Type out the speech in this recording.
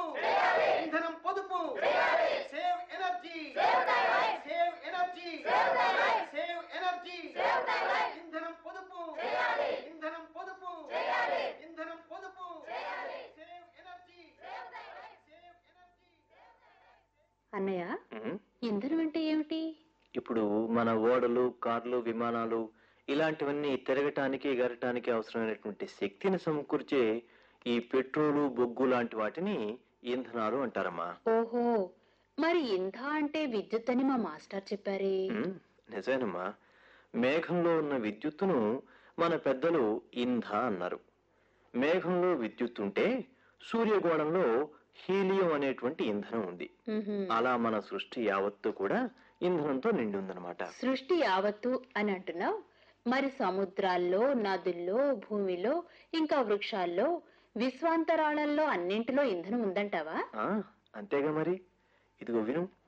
ఇంధనం పొదుపు save energy save energy save energy ఇంధనం పొదుపు ఇంధనం పొదుపు ఇంధనం పొదుపు సేవ్ ఎనర్జీ సేవ్ ఎనర్జీ అన్నయ్య ఉమ్, ఇంధనం అంటే ఏమిటి ఇప్పుడు మన ఓడలు కార్లు విమానాలు ఇలాంటివన్నీ తిరగటానికి ఎగరటానికి అవసరమైనటువంటి శక్తిని సమకూర్చే ఈ పెట్రోలు బొగ్గు లాంటి వాటిని ఇంధనాలు అంటారమ్మా ఓహో మరి ఇంధ అంటే విద్యుత్ అని మా మాస్టర్ చెప్పారే ఉమ్, నిజమేనమ్మా మేఘంలో ఉన్న విద్యుత్తును మన పెద్దలు ఇంధ అన్నారు మేఘంలో విద్యుత్ ఉంటే సూర్యగోళంలో హీలియం అనేటువంటి ఇంధనం ఉంది ఉహుం. అలా మన సృష్టి యావత్తు కూడా ఇంధనంతో నిండి ఉందన్నమాట సృష్టి యావత్తు అని అంటున్నావు మరి సముద్రాల్లో నదుల్లో భూమిలో ఇంకా వృక్షాల్లో విశ్వాంతరాళంలో అన్నింటిలో ఇంధనం ఉందంటావా ఆ, అంతేగా మరి ఇదిగో విను